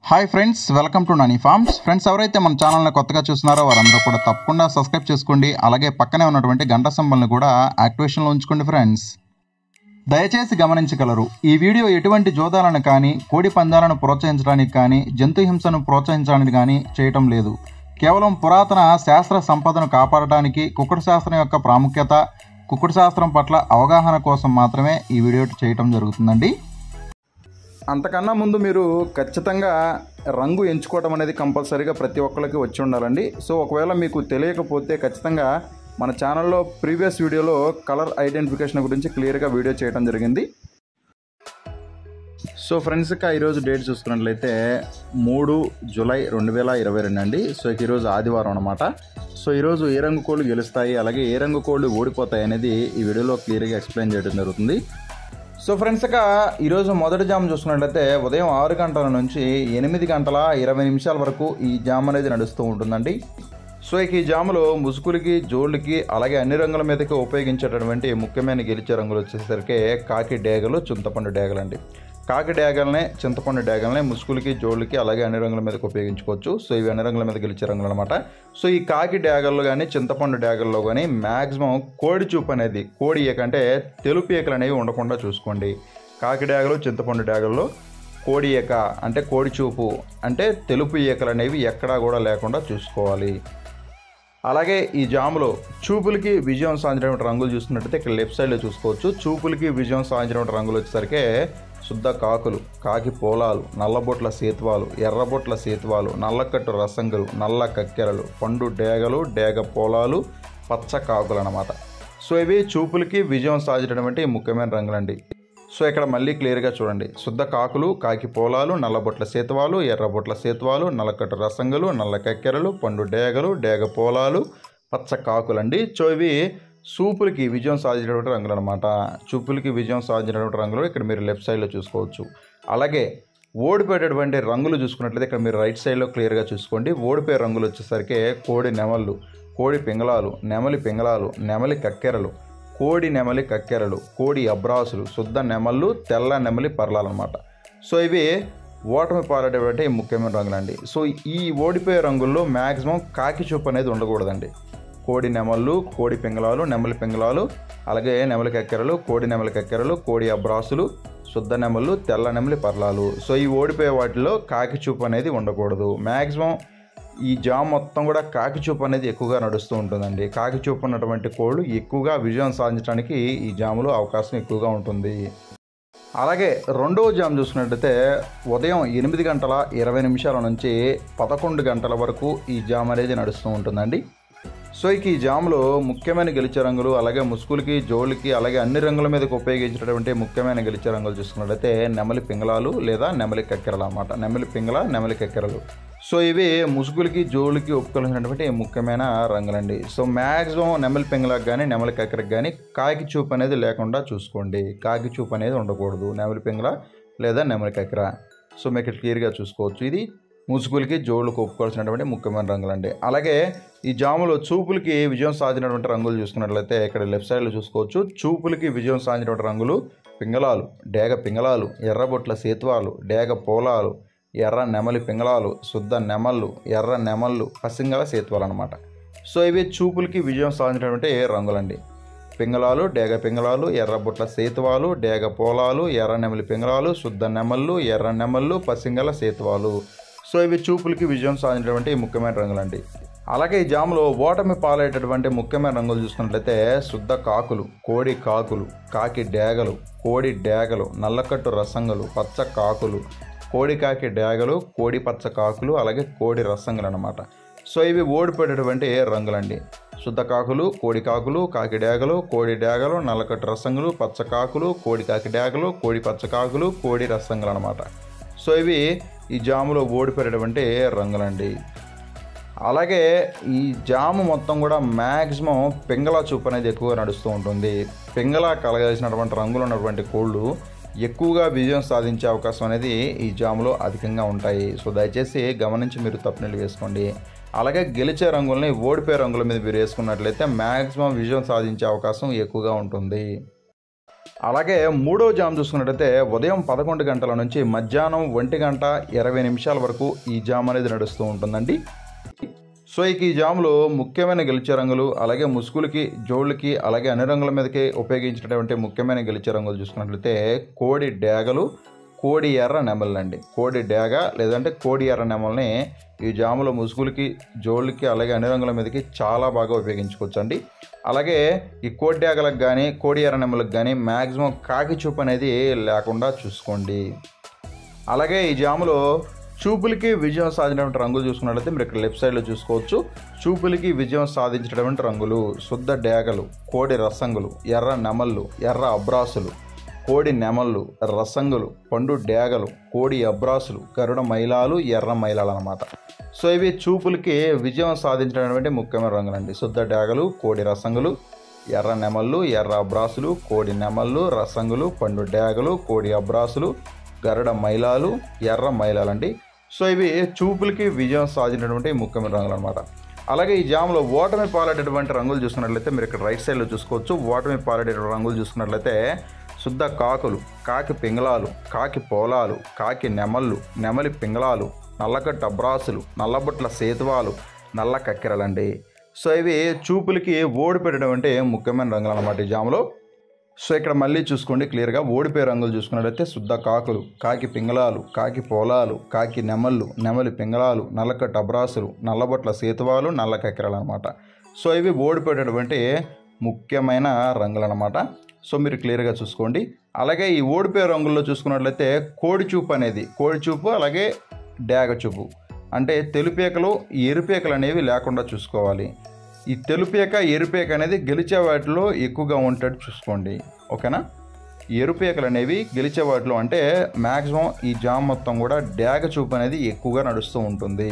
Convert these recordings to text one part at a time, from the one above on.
hi friends welcome to Nani farms friends ఎవరైతే మన ఛానల్ని కొత్తగా చూస్తున్నారో వారందరూ కూడా తప్పకుండా సబ్స్క్రైబ్ చేసుకోండి అలాగే పక్కనే ఉన్నటువంటి గంట సింబల్ని కూడా యాక్టివేషన్లో ఉంచుకోండి ఫ్రెండ్స్ దయచేసి గమనించగలరు ఈ వీడియో ఎటువంటి జోదాలను కానీ కోడి పందాలను ప్రోత్సహించడానికి కానీ జంతు హింసను ప్రోత్సహించడానికి కానీ చేయటం లేదు కేవలం పురాతన శాస్త్ర సంపదను కాపాడటానికి కుక్కుడు శాస్త్రం యొక్క ప్రాముఖ్యత కుక్కుడు శాస్త్రం పట్ల అవగాహన కోసం మాత్రమే ఈ వీడియో చేయటం జరుగుతుందండి అంతకన్నా ముందు మీరు ఖచ్చితంగా రంగు ఎంచుకోవడం అనేది కంపల్సరీగా ప్రతి ఒక్కరికి వచ్చి ఉండాలండి సో ఒకవేళ మీకు తెలియకపోతే ఖచ్చితంగా మన ఛానల్లో ప్రీవియస్ వీడియోలో కలర్ ఐడెంటిఫికేషన్ గురించి క్లియర్గా వీడియో చేయడం జరిగింది సో ఫ్రెండ్స్ ఇక ఈరోజు డేట్ చూసుకున్నట్లయితే మూడు జూలై రెండు వేల ఇరవై రెండు అండి సో ఇక ఈరోజు ఆదివారం అనమాట సో ఈరోజు ఏ రంగు కోళ్ళు గెలుస్తాయి అలాగే ఏ రంగు కోళ్ళు ఓడిపోతాయి అనేది ఈ వీడియోలో క్లియర్గా ఎక్స్ప్లెయిన్ చేయడం జరుగుతుంది సో ఫ్రెండ్స్ ఇక ఈరోజు మొదటి జామ్ చూసుకున్నట్లయితే ఉదయం ఆరు గంటల నుంచి ఎనిమిది గంటల ఇరవై నిమిషాల వరకు ఈ జామ్ అనేది నడుస్తూ ఉంటుందండి సో ఇక ఈ జాములో ముసుగులకి జోళ్ళకి అలాగే అన్ని రంగుల మీదకి ఉపయోగించేటటువంటి ముఖ్యమైన గెలిచే రంగులు వచ్చేసరికి కాకి డేగలు చింతపండు డేగలండి కాకి డేగల్నే చింతపండు డేగల్నే ముసుగులకి జోళ్ళకి అలాగే అన్ని రంగుల మీదకి ఉపయోగించుకోవచ్చు సో ఇవి అన్ని రంగుల మీద గెలిచే రంగులు అనమాట సో ఈ కాకి డేగల్లో కానీ చింతపండు డేగల్లో కానీ మ్యాక్సిమం కోడి చూపు అనేది కోడి ఈక అంటే తెలుపు ఈకలు అనేవి ఉండకుండా చూసుకోండి కాకి డేగలు చింతపండు డేగల్లో కోడి ఈక అంటే కోడి చూపు అంటే తెలుపు ఈకలు అనేవి ఎక్కడా కూడా లేకుండా చూసుకోవాలి అలాగే ఈ జాములో చూపులకి విజయం సాధించినటువంటి రంగులు చూసుకున్నట్టయితే ఇక్కడ లెఫ్ట్ సైడ్లో చూసుకోవచ్చు చూపులకి విజయం సాధించినటువంటి రంగులు వచ్చేసరికి శుద్ధ కాకులు కాకి పోలాలు నల్లబొట్ల సేతువాలు ఎర్రబొట్ల సేతువాలు నల్లకట్టు రసంగులు నల్ల కక్కెరలు పండు డేగలు డేగ పోలాలు పచ్చ కాకులు అన్నమాట సో ఇవి చూపులకి విజయం సాధించినటువంటి ముఖ్యమైన రంగులండి సో ఇక్కడ మళ్ళీ క్లియర్గా చూడండి శుద్ధ కాకులు కాకి పోలాలు నల్లబొట్ల సేతువాలు ఎర్రబొట్ల సేతువాలు నల్లకట్టు రసంగులు నల్ల కక్కెరలు పండు డేగలు డేగ పోలాలు పచ్చ కాకులు అండి సో ఇవి సూపులకి విజయం సాధించినటువంటి రంగులు అనమాట చూపులకి విజయం సాధించినటువంటి రంగులు ఇక్కడ మీరు లెఫ్ట్ సైడ్లో చూసుకోవచ్చు అలాగే ఓడిపోయేటటువంటి రంగులు చూసుకున్నట్లయితే ఇక్కడ మీరు రైట్ సైడ్లో క్లియర్గా చూసుకోండి ఓడిపోయే రంగులు వచ్చేసరికి కోడి నెమళ్ళు కోడి పింగళాలు నెమలి పింగళాలు నెమలి కక్కెరలు కోడి నెమలి కక్కెరలు కోడి అబ్రాసులు శుద్ధ నెమళ్ళు తెల్ల నెమలి పర్లాలన్నమాట సో ఇవి ఓటమి పారేటటువంటి ముఖ్యమైన రంగులండి సో ఈ ఓడిపోయే రంగుల్లో మ్యాక్సిమం కాకి చూపు అనేది ఉండకూడదండి కోడి నెమళ్ళు కోడి పింగళాలు నెమలి పింగళాలు అలాగే నెమలి కక్కెరలు కోడి నెమలి కక్కెరలు కోడి అబ్రాసులు శుద్ధ నెమళ్ళు తెల్ల నెమలి పర్లాలు సో ఈ ఓడిపోయే వాటిలో కాకి చూపు అనేది ఉండకూడదు మ్యాక్సిమం ఈ జామ్ మొత్తం కూడా కాకి చూపు అనేది ఎక్కువగా నడుస్తూ ఉంటుందండి కాకి చూపు ఉన్నటువంటి కోళ్ళు ఎక్కువగా విజయం సాధించడానికి ఈ జాములో అవకాశం ఎక్కువగా ఉంటుంది అలాగే రెండవ జామ్ చూసుకున్నట్టయితే ఉదయం ఎనిమిది గంటల ఇరవై నిమిషాల నుంచి పదకొండు గంటల వరకు ఈ జామ్ అనేది నడుస్తూ ఉంటుందండి సో ఇక ఈ జామ్లో ముఖ్యమైన గెలిచే రంగులు అలాగే ముసుగులకి జోళ్ళకి అలాగే అన్ని రంగుల మీదకి ఉపయోగించినటువంటి ముఖ్యమైన గెలిచే రంగులు చూసుకున్నట్లయితే నెమలి పింగళాలు లేదా నెమలి కక్కెరలు అన్నమాట నెమలి పింగళ నెమలి కక్కెరలు సో ఇవి ముసుగులకి జోళ్ళకి ఒప్పుకొలిసినటువంటి ముఖ్యమైన రంగులండి సో మ్యాక్సిమం నెమలి పింగళకు కానీ నెమలి కక్కెరకు కానీ కాకి చూపు అనేది లేకుండా చూసుకోండి కాకి చూపు అనేది ఉండకూడదు నెమలి పింగళ లేదా నెమలి కక్కెర సో మీకు ఇక్కడ క్లియర్గా చూసుకోవచ్చు ఇది ముసుగులకి జోళ్ళకు ఒప్పుకోవాల్సినటువంటి ముఖ్యమైన రంగులండి అలాగే ఈ జాములో చూపులకి విజయం సాధించినటువంటి రంగులు చూసుకున్నట్లయితే ఇక్కడ లెఫ్ట్ సైడ్లో చూసుకోవచ్చు చూపులకి విజయం సాధించినటువంటి రంగులు పింగళాలు డేగ పింగళాలు ఎర్రబొట్ల సేతువాలు డేగ పోలాలు ఎర్ర నెమలి పింగళాలు శుద్ధ నెమళ్ళు ఎర్ర నెమళ్ళు పసింగల సేతువాలు అనమాట సో ఇవి చూపులకి విజయం సాధించినటువంటి రంగులండి పింగళాలు డేగ పింగళాలు ఎర్రబొట్ల సేతువాలు డేగ పోలాలు ఎర్ర నెమలి పింగళాలు శుద్ధ నెమళ్ళు ఎర్ర నెమళ్ళు పసింగల సేతువాలు సో ఇవి చూపులకి విజయం సాధించినటువంటి ముఖ్యమైన రంగులండి అలాగే ఈ జాములో ఓటమి పాలయ్యేటటువంటి ముఖ్యమైన రంగులు చూసుకున్నట్లయితే శుద్ధ కాకులు కోడి కాకులు కాకి డేగలు కోడి డేగలు నల్లకట్టు రసంగులు పచ్చ కాకులు కోడి కాకి డేగలు కోడి పచ్చ కాకులు అలాగే కోడి రసంగులు అనమాట సో ఇవి ఓడిపోయేటటువంటి రంగులండి శుద్ధ కాకులు కోడి కాకులు కాకి డేగలు కోడి డేగలు నల్లకట్టు రసంగులు పచ్చ కాకులు కోడి కాకి డేగలు కోడి పచ్చ కాకులు కోడి రసంగులు అనమాట సో ఇవి ఈ జాములో ఓడిపోయేటటువంటి రంగులండి అలాగే ఈ జాము మొత్తం కూడా మ్యాక్సిమం పింగళ చూపు అనేది ఎక్కువగా నడుస్తూ ఉంటుంది పింగళ కలగాల్సినటువంటి రంగులు ఉన్నటువంటి కోళ్ళు ఎక్కువగా విజయం సాధించే అవకాశం అనేది ఈ జాములో అధికంగా ఉంటాయి సో దయచేసి గమనించి మీరు తప్పునీళ్ళు వేసుకోండి అలాగే గెలిచే రంగుల్ని ఓడిపోయే రంగుల మీద మీరు వేసుకున్నట్లయితే మ్యాక్సిమం విజయం సాధించే అవకాశం ఎక్కువగా ఉంటుంది అలాగే మూడో జామ్ చూసుకున్నట్లయితే ఉదయం పదకొండు గంటల నుంచి మధ్యాహ్నం ఒంటి గంట ఇరవై నిమిషాల వరకు ఈ జామ్ అనేది నడుస్తూ ఉంటుందండి సో ఇక ఈ జాములో ముఖ్యమైన గెలిచే రంగులు అలాగే ముసుగులకి జోళ్ళకి అలాగే అన్ని రంగుల మీదకి ఉపయోగించినటువంటి ముఖ్యమైన గెలిచే రంగులు చూసుకున్నట్లయితే కోడి డేగలు కోడి ఎర్ర నెమళ్ళు అండి కోడి డేగ లేదంటే కోడి ఎర్ర నెమల్ని ఈ జాములో ముసుగులకి జోళ్ళకి అలాగే అన్ని రంగుల మీదకి చాలా బాగా ఉపయోగించుకోవచ్చు అండి అలాగే ఈ కోడి డేగలకు కానీ కోడి ఎర్ర నెమలకు కానీ మ్యాక్సిమం కాకి చూపు అనేది లేకుండా చూసుకోండి అలాగే ఈ జాములో చూపులకి విజయం సాధించినటువంటి రంగులు చూసుకున్నట్లయితే మీరు ఇక్కడ లెఫ్ట్ సైడ్లో చూసుకోవచ్చు చూపులకి విజయం సాధించినటువంటి రంగులు శుద్ధ డేగలు కోడి రసంగులు ఎర్ర నెమళ్ళు ఎర్ర అబ్రాసులు కోడి నెమళ్ళు రసంగులు పండు డేగలు కోడి అబ్రాసులు గరుడ మైలాలు ఎర్ర మైలాలు అనమాట సో ఇవి చూపులకి విజయం సాధించినటువంటి ముఖ్యమైన రంగులండి శుద్ధ డేగలు కోడి రసంగులు ఎర్ర నెమళ్ళు ఎర్ర అబ్రాసులు కోడి నెమళ్ళు రసంగులు పండు డేగలు కోడి అబ్రాసులు గరుడ మైలాలు ఎర్ర మైలాలు అండి సో ఇవి చూపులకి విజయం సాధించినటువంటి ముఖ్యమైన రంగులు అనమాట అలాగే ఈ జామ్లో ఓటమి పాలేటటువంటి రంగులు చూసుకున్నట్లయితే మీరు ఇక్కడ రైట్ సైడ్లో చూసుకోవచ్చు ఓటమి పాలేటటువంటి రంగులు చూసుకున్నట్లయితే శుద్ధ కాకులు కాకి పింగళాలు కాకి పోలాలు కాకి నెమళ్ళు నెమలి పింగళాలు నల్లకట్ట అబ్రాసులు నల్లబొట్ల సేతువాలు నల్ల కక్కెరలండి సో ఇవి చూపులకి ఓడిపెట్టడం ముఖ్యమైన రంగులు అన్నమాట ఈ జాములో సో ఇక్కడ మళ్ళీ చూసుకోండి క్లియర్గా ఓడిపోయే రంగులు చూసుకున్నట్లయితే శుద్ధ కాకులు కాకి పింగళాలు కాకి పోలాలు కాకి నెమళ్ళు నెమలి పింగళాలు నల్లకట్ట అబ్రాసులు నల్లబొట్ల సేతువాలు నల్ల కక్కెరలు అనమాట సో ఇవి ఓడిపోయేటటువంటి ముఖ్యమైన రంగులు అనమాట సో మీరు క్లియర్గా చూసుకోండి అలాగే ఈ ఓడిపోయే రంగుల్లో చూసుకున్నట్లయితే కోడి చూపు అనేది కోడి చూపు అలాగే డాగ చూపు అంటే తెలుపేకలు ఎరుపేకలు అనేవి లేకుండా చూసుకోవాలి ఈ తెలుపేక ఎరుపేక అనేది గెలిచే వాటిలో ఎక్కువగా ఉంటాడు చూసుకోండి ఓకేనా ఎరుపేకలు అనేవి గెలిచే వాటిలో అంటే మ్యాక్సిమం ఈ జామ్ మొత్తం కూడా డాగ చూపు అనేది ఎక్కువగా నడుస్తూ ఉంటుంది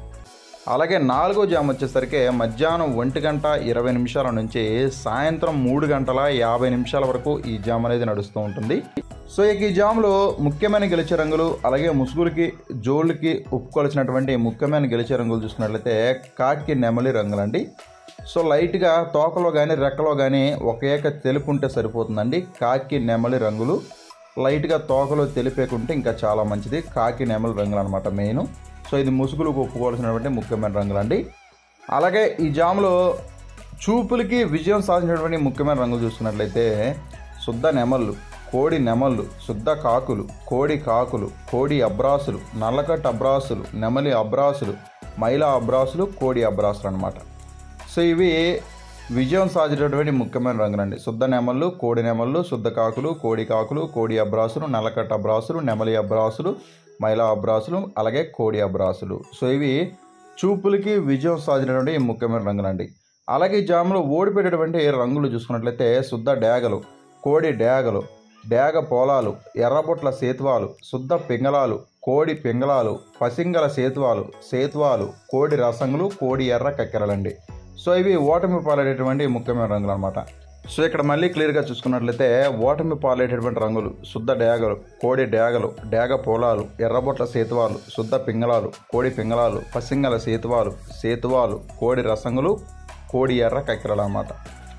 అలాగే నాలుగో జామ్ వచ్చేసరికి మధ్యాహ్నం ఒంటి గంట ఇరవై నిమిషాల నుంచి సాయంత్రం మూడు గంటల యాభై నిమిషాల వరకు ఈ జామ్ అనేది నడుస్తూ ఉంటుంది సో ఇక ఈ జామ్లో ముఖ్యమైన గెలిచే రంగులు అలాగే ముసుగులకి జోళ్ళకి ఒప్పుకోవాల్సినటువంటి ముఖ్యమైన గెలిచే రంగులు చూసుకున్నట్లయితే కాకి నెమలి రంగులండి సో లైట్గా తోకలో కానీ రెక్కలో కానీ ఒక ఏక తెలుపు ఉంటే సరిపోతుందండి కాకి నెమలి రంగులు లైట్గా తోకలో తెలిపేకుంటే ఇంకా చాలా మంచిది కాకి నెమలి రంగులు అనమాట మెయిన్ సో ఇది ముసుగులకు ఒప్పుకోవాల్సినటువంటి ముఖ్యమైన రంగులు అండి అలాగే ఈ జాములో చూపులకి విజయం సాధించినటువంటి ముఖ్యమైన రంగులు చూసుకున్నట్లయితే శుద్ధ నెమళ్ళు కోడి నెమళ్ళు శుద్ధ కాకులు కోడి కాకులు కోడి అబ్రాసులు నల్లకట్ట అబ్రాసులు నెమలి అబ్రాసులు మైలా అబ్రాసులు కోడి అబ్రాసులు అనమాట సో ఇవి విజయం సాధించినటువంటి ముఖ్యమైన రంగులండి శుద్ధ నెమళ్ళు కోడి నెమళ్ళు శుద్ధ కాకులు కోడి కాకులు కోడి అబ్రాసులు నల్లకట్ట అబ్రాసులు నెమలి అబ్రాసులు మైలా అబ్రాసులు అలాగే కోడి అబ్రాసులు సో ఇవి చూపులకి విజయం సాధించినటువంటి ముఖ్యమైన రంగులండి అలాగే ఈ జాములో ఓడిపోయేటటువంటి రంగులు చూసుకున్నట్లయితే శుద్ధ డేగలు కోడి డేగలు డేగ పోలాలు ఎర్రబొట్ల సేతువాలు శుద్ధ పింగళాలు కోడి పింగళాలు పసింగల సేతువాలు సేతువాలు కోడి రసంగులు కోడి ఎర్ర కక్కెరలండి సో ఇవి ఓటమి పాలేటటువంటి ముఖ్యమైన రంగులు అనమాట సో ఇక్కడ మళ్ళీ క్లియర్గా చూసుకున్నట్లయితే ఓటమి పాలేటటువంటి రంగులు శుద్ధ డేగలు కోడి డేగలు డేగ పోలాలు ఎర్రబొట్ల సేతువాలు శుద్ధ పింగళాలు కోడి పింగళాలు పసింగల సేతువాలు సేతువాలు కోడి రసంగులు కోడి ఎర్ర కక్కెరలు అన్నమాట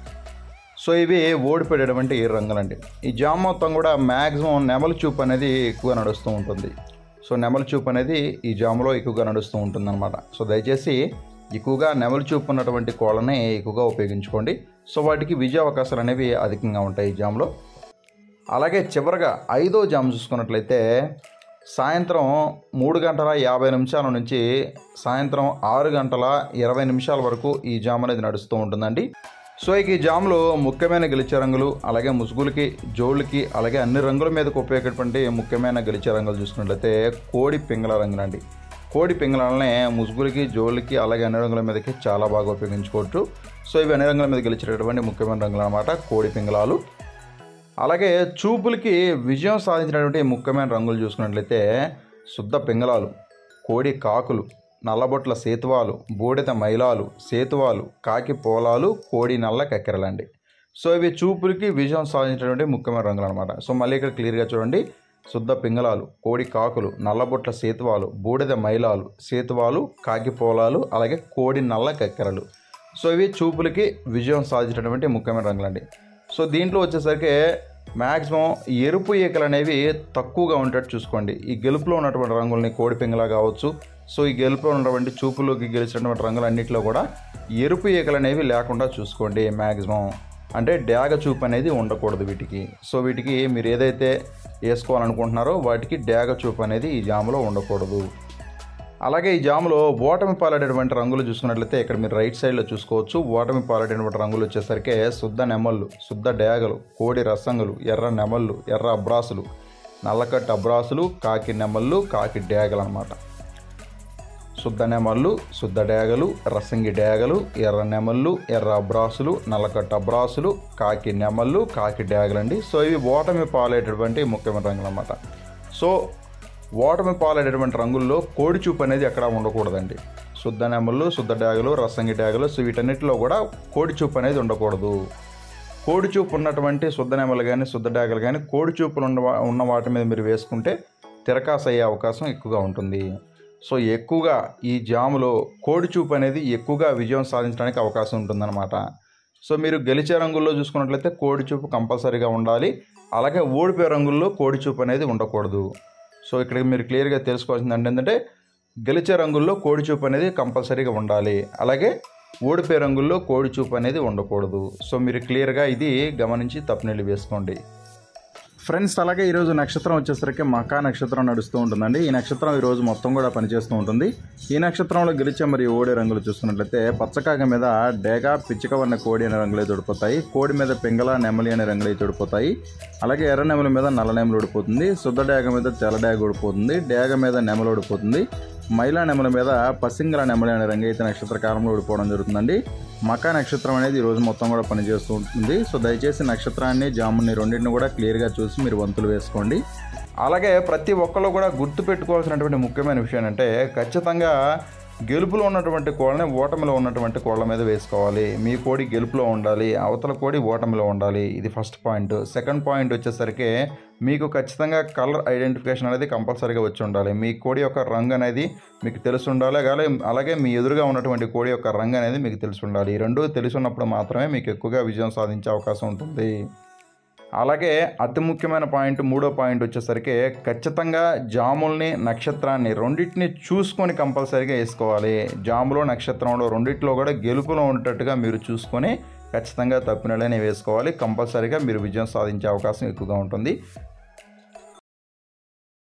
సో ఇవి ఓడిపోయేటటువంటి ఈ రంగులండి ఈ జామ్ మొత్తం కూడా మ్యాక్సిమం నెమలి చూపు అనేది ఎక్కువ నడుస్తూ ఉంటుంది సో నెమలి చూపు అనేది ఈ జాములో ఎక్కువగా నడుస్తూ ఉంటుందన్నమాట సో దయచేసి ఎక్కువగా నెమలి చూపు ఉన్నటువంటి కోళ్ళని ఎక్కువగా ఉపయోగించుకోండి సో వాటికి విజయ అవకాశాలు అనేవి అధికంగా ఉంటాయి ఈ జామ్లో అలాగే చివరగా ఐదో జామ్ చూసుకున్నట్లయితే సాయంత్రం మూడు గంటల యాభై నిమిషాల నుంచి సాయంత్రం ఆరు గంటల ఇరవై నిమిషాల వరకు ఈ జామ్ అనేది నడుస్తూ ఉంటుందండి సో ఇక ఈ జామ్లో ముఖ్యమైన గెలిచే రంగులు అలాగే ముసుగులకి జోళ్ళకి అలాగే అన్ని రంగుల మీదకు ఉపయోగపడే ముఖ్యమైన గెలిచే రంగులు చూసుకున్నట్లయితే కోడి పింగళ రంగులండి కోడి పింగళాలనే ముసుగులకి జోళ్ళకి అలాగే అన్ని రంగుల మీదకి చాలా బాగా ఉపయోగించుకోవచ్చు సో ఇవి అన్ని రంగుల మీద గెలిచేటటువంటి ముఖ్యమైన రంగులు అనమాట కోడి పింగళాలు అలాగే చూపులకి విజయం సాధించినటువంటి ముఖ్యమైన రంగులు చూసుకున్నట్లయితే శుద్ధ పింగళాలు కోడి కాకులు నల్లబొట్ల సేతువాలు బూడిద మైలాలు సేతువాలు కాకి పోలాలు కోడి నల్ల కక్కెరలండి సో ఇవి చూపులకి విజయం సాధించినటువంటి ముఖ్యమైన రంగులు అనమాట సో మళ్ళీ ఇక్కడ క్లియర్గా చూడండి శుద్ధ పింగళాలు కోడి కాకులు నల్లబొట్ల సేతువాలు బూడిద మైలాలు సేతువాలు కాకి పోలాలు అలాగే కోడి నల్ల కక్కెరలు సో ఇవి చూపులకి విజయం సాధించినటువంటి ముఖ్యమైన రంగులండి సో దీంట్లో వచ్చేసరికి మ్యాక్సిమం ఎరుపు ఈకలు అనేవి తక్కువగా ఉండేట్టు చూసుకోండి ఈ గెలుపులో ఉన్నటువంటి రంగుల్ని కోడిపింగలా కావచ్చు సో ఈ గెలుపులో ఉన్నటువంటి చూపులోకి గెలిచినటువంటి రంగులన్నింటిలో కూడా ఎరుపు ఈకలు అనేవి లేకుండా చూసుకోండి మ్యాక్సిమం అంటే డ్యాగ చూపు అనేది ఉండకూడదు వీటికి సో వీటికి మీరు ఏదైతే వేసుకోవాలనుకుంటున్నారో వాటికి డ్యాగ చూపు అనేది ఈ జాములో ఉండకూడదు అలాగే ఈ జాములో ఓటమి పాలడేటువంటి రంగులు చూసుకున్నట్లయితే ఇక్కడ మీరు రైట్ సైడ్లో చూసుకోవచ్చు ఓటమి పాలడేటువంటి రంగులు వచ్చేసరికి శుద్ధ నెమళ్ళు శుద్ధ డేగలు కోడి రసంగులు ఎర్ర నెమళ్ళు ఎర్ర అబ్రాసులు నల్లకట్టు అబ్రాసులు కాకి నెమళ్ళు కాకి డేగలు అనమాట శుద్ధ నెమళ్ళు శుద్ధ డేగలు రసంగి డేగలు ఎర్ర నెమళ్ళు ఎర్ర అబ్రాసులు నల్లకట్టు అబ్రాసులు కాకి నెమళ్ళు కాకి డేగలు అండి సో ఇవి ఓటమి పాలేటటువంటి ముఖ్యమైన రంగులు అనమాట సో ఓటమి పాలైనటువంటి రంగుల్లో కోడి చూపు అనేది ఎక్కడ ఉండకూడదండి శుద్ధ నెమళ్ళు శుద్ధ డ్యాగలు రసంగి డ్యాగలు సో వీటన్నిటిలో కూడా కోడి చూపు అనేది ఉండకూడదు కోడి చూపు ఉన్నటువంటి శుద్ధ నెమలు కానీ శుద్ధ డ్యాగలు కానీ కోడి చూపులు ఉన్న వా- ఉన్న వాటి మీద మీరు వేసుకుంటే తిరకాసు అయ్యే అవకాశం ఎక్కువగా ఉంటుంది సో ఎక్కువగా ఈ జాములో కోడి చూపు అనేది ఎక్కువగా విజయం సాధించడానికి అవకాశం ఉంటుందన్నమాట సో మీరు గెలిచే రంగుల్లో చూసుకున్నట్లయితే కోడి చూపు కంపల్సరీగా ఉండాలి అలాగే ఓడిపోయే రంగుల్లో కోడి చూపు అనేది ఉండకూడదు సో ఇక్కడ మీరు క్లియర్గా తెలుసుకోవాల్సింది ఏంటంటే గెలిచే రంగుల్లో కోడి చూపు అనేది కంపల్సరీగా ఉండాలి అలాగే ఓడిపోయే రంగుల్లో కోడి చూపు అనేది ఉండకూడదు సో మీరు క్లియర్గా ఇది గమనించి తప్పునీళ్ళు వేసుకోండి ఫ్రెండ్స్ అలాగే ఈరోజు నక్షత్రం వచ్చేసరికి మకా నక్షత్రం నడుస్తూ ఉంటుందండి ఈ నక్షత్రం ఈరోజు మొత్తం కూడా పనిచేస్తూ ఉంటుంది ఈ నక్షత్రంలో గెలిచే మరియు ఓడే రంగులు చూసుకున్నట్లయితే పచ్చకాక మీద డేగా పిచ్చిక వన్న కోడి అనే రంగులు అయితే ఉడిపోతాయి కోడి మీద పింగళ నెమలి అనే రంగులు అయితే ఉడిపోతాయి అలాగే ఎర్ర నెమలి మీద నల్ల నెమలు ఉడిపోతుంది శుద్ధ డేగ మీద తెల్ల డేగ ఉడిపోతుంది డేగ మీద నెమలు ఉడిపోతుంది మైలా నెమల మీద పసింగల నెమలి అనే రంగు అయితే నక్షత్ర కాలంలో ఉడిపోవడం జరుగుతుందండి మకా నక్షత్రం అనేది ఈ రోజు మొత్తం కూడా పనిచేస్తూ ఉంటుంది సో దయచేసి నక్షత్రాన్ని జాముని రెండింటిని కూడా క్లియర్గా చూసి మీరు వంతులు వేసుకోండి అలాగే ప్రతి ఒక్కళ్ళు కూడా గుర్తు పెట్టుకోవాల్సినటువంటి ముఖ్యమైన విషయం అంటే ఖచ్చితంగా గెలుపులో ఉన్నటువంటి కోళ్ళని ఓటమిలో ఉన్నటువంటి కోళ్ళ మీద వేసుకోవాలి మీ కోడి గెలుపులో ఉండాలి అవతల కోడి ఓటమిలో ఉండాలి ఇది ఫస్ట్ పాయింట్ సెకండ్ పాయింట్ వచ్చేసరికి మీకు ఖచ్చితంగా కలర్ ఐడెంటిఫికేషన్ అనేది కంపల్సరీగా వచ్చి ఉండాలి మీ కోడి యొక్క రంగు అనేది మీకు తెలిసి ఉండాలి అలాగే అలాగే మీ ఎదురుగా ఉన్నటువంటి కోడి యొక్క రంగు అనేది మీకు తెలిసి ఉండాలి ఈ రెండు తెలిసి ఉన్నప్పుడు మాత్రమే మీకు ఎక్కువగా విజయం సాధించే అవకాశం ఉంటుంది అలాగే అతి ముఖ్యమైన పాయింట్ మూడో పాయింట్ వచ్చేసరికి ఖచ్చితంగా జాముల్ని నక్షత్రాన్ని రెండింటిని చూసుకొని కంపల్సరీగా వేసుకోవాలి జాములో నక్షత్రంలో రెండిట్లో కూడా గెలుపులో ఉండేటట్టుగా మీరు చూసుకొని ఖచ్చితంగా తప్పినళ్ళని వేసుకోవాలి కంపల్సరీగా మీరు విజయం సాధించే అవకాశం ఎక్కువగా ఉంటుంది